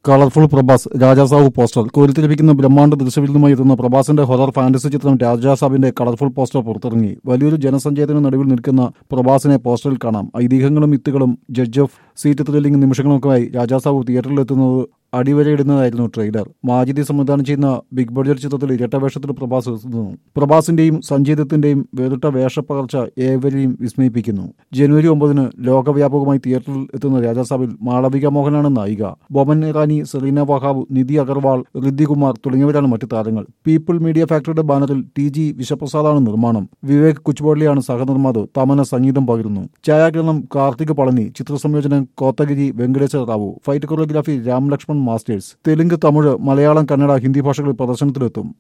colourful Prabhas Rajasaab poster കോരിത്തിരിപ്പിക്കുന്ന ബ്രഹ്മാണ്ഡ ദൃശ്യവിരുദ്ധമായി എത്തുന്ന പ്രഭാസിന്റെ ഹൊറർ ഫാന്റസി ചിത്രം രാജാസാബിന്റെ കളർഫുൾ പോസ്റ്റർ പുറത്തിറങ്ങി വലിയൊരു ജനസഞ്ചയത്തിന് നടുവിൽ നിൽക്കുന്ന പ്രഭാസിനെ പോസ്റ്ററിൽ കാണാം ഐതിഹ്യങ്ങളും മിത്തുകളും ജഡ്ജ് ഓഫ് സീറ്റ് ത്രില്ലിംഗ് നിമിഷങ്ങളുമൊക്കെയായി രാജാസാവ് തിയേറ്ററിലെത്തുന്നത് അടിവരയിടുന്നതായിരുന്നു ട്രെയിലർ മാജിദി സംവിധാനം ചെയ്യുന്ന ബിഗ് ബഡ്ജറ്റ് ചിത്രത്തിൽ ഇരട്ട വേഷത്തിൽ പ്രഭാസ് എത്തുന്നു പ്രഭാസിന്റെയും സഞ്ജീതത്തിന്റെയും വേറിട്ട വേഷപ്പകർച്ച ഏവരെയും വിസ്മയിപ്പിക്കുന്നു ജനുവരി ഒമ്പതിന് ലോകവ്യാപകമായി തിയേറ്ററിൽ എത്തുന്ന രാജാസാബിൽ മാളവിക മോഹനാണ് നായിക ബൊമൻ ഇറാനി സെറീന വഹാബ് നിധി അഗർവാൾ ഋദ്ധി കുമാർ തുടങ്ങിയവരാണ് മറ്റു താരങ്ങൾ പീപ്പിൾ മീഡിയ ഫാക്ടറിയുടെ ബാനറിൽ ടി ജി വിശ്വപ്രസാദാണ് നിർമ്മാണം വിവേക് കുച്ച്ബോളിയാണ് സഹനിർമ്മാതാവ് തമന സംഗീതം പകരുന്നു ഛായാഗ്രഹണം കാർത്തിക് പളനി ചിത്രസംയോജനം Kothagiri Venkateswara Rao fight choreography Ram Lakshman masters Telugu Tamil Malayalam Kannada Hindi ഭാഷകളിൽ പ്രദർശനത്തിലെത്തും